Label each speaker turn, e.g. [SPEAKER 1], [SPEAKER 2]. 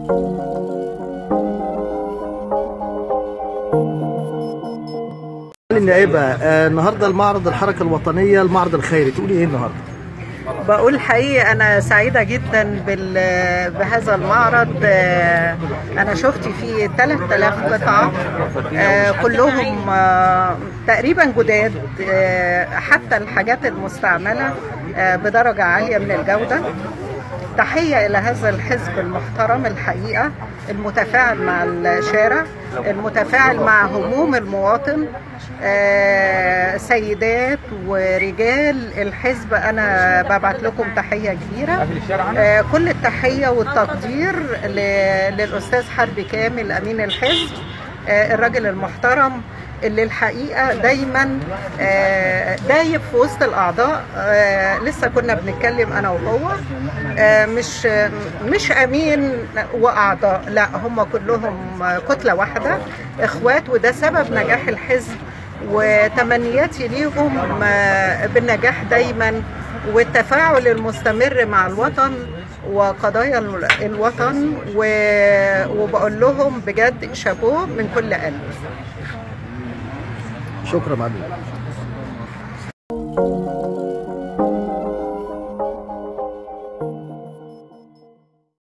[SPEAKER 1] النائبة آه، النهارده المعرض الحركة الوطنية المعرض الخيري تقولي ايه النهارده؟
[SPEAKER 2] بقول حقيقي أنا سعيدة جدا بال- بهذا المعرض آه، أنا شفت فيه 3000 قطعة آه، كلهم آه، تقريبا جداد آه، حتى الحاجات المستعملة آه، بدرجة عالية من الجودة تحية إلى هذا الحزب المحترم الحقيقة المتفاعل مع الشارع المتفاعل مع هموم المواطن آه، سيدات ورجال الحزب أنا ببعت لكم تحية كبيرة آه، كل التحية والتقدير ل- للأستاذ حربي كامل أمين الحزب آه، الراجل المحترم اللي الحقيقه دايما آه، دايب في وسط الاعضاء آه، لسه كنا بنتكلم انا وهو آه، مش مش امين واعضاء لا هم كلهم كتله واحده اخوات وده سبب نجاح الحزب وتمنياتي ليهم آه، بالنجاح دايما والتفاعل المستمر مع الوطن وقضايا الوطن و- وبقول لهم بجد شابوه من كل قلب
[SPEAKER 1] شكرا معلم